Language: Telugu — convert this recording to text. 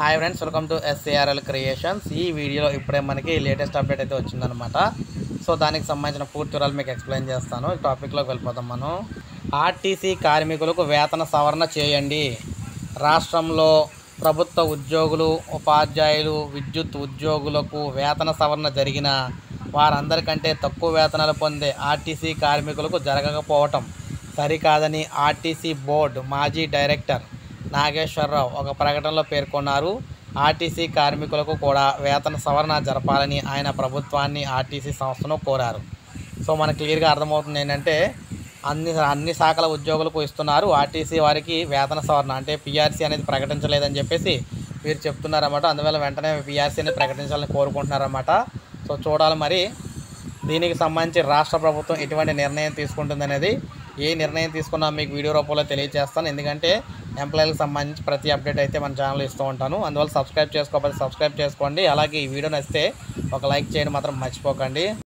hi friends welcome to SARL creations ఈ వీడియోలో ఇప్పుడే మనకి లేటెస్ట్ అప్డేట్ అయితే వచ్చిందనమాట సో దానికి సంబంధించిన పూర్తి వివరాలు మీకు ఎక్స్ప్లెయిన్ చేస్తాను ఈ టాపిక్లోకి వెళ్ళిపోతాం మనం ఆర్టీసీ కార్మికులకు వేతన సవరణ చేయండి రాష్ట్రంలో ప్రభుత్వ ఉద్యోగులు ఉపాధ్యాయులు విద్యుత్ ఉద్యోగులకు వేతన సవరణ జరిగిన వారందరికంటే తక్కువ వేతనాలు పొందే ఆర్టీసీ కార్మికులకు జరగకపోవటం సరికాదని ఆర్టీసీ బోర్డు మాజీ డైరెక్టర్ నాగేశ్వరరావు ఒక ప్రకటనలో పేర్కొన్నారు ఆర్టీసీ కార్మికులకు కూడా వేతన సవరణ జరపాలని ఆయన ప్రభుత్వాన్ని ఆర్టీసీ సంస్థను కోరారు సో మనకు క్లియర్గా అర్థమవుతుంది ఏంటంటే అన్ని అన్ని శాఖల ఉద్యోగులకు ఇస్తున్నారు ఆర్టీసీ వారికి వేతన సవరణ అంటే పీఆర్సీ అనేది ప్రకటించలేదని చెప్పేసి వీరు చెప్తున్నారన్నమాట అందువల్ల వెంటనే పీఆర్సీ అనేది ప్రకటించాలని కోరుకుంటున్నారన్నమాట సో చూడాలి మరి దీనికి సంబంధించి రాష్ట్ర ప్రభుత్వం ఎటువంటి నిర్ణయం తీసుకుంటుంది అనేది ఏ నిర్ణయం తీసుకున్నా మీకు వీడియో రూపంలో తెలియజేస్తాను ఎందుకంటే ఎంప్లాయీలకు సంబంధించి ప్రతి అప్డేట్ అయితే మన ఛానల్ ఇస్తూ ఉంటాను అందువల్ల సబ్స్క్రైబ్ చేసుకోకపోతే సబ్స్క్రైబ్ చేసుకోండి అలాగే ఈ వీడియో నచ్చితే ఒక లైక్ చేయడం మాత్రం మర్చిపోకండి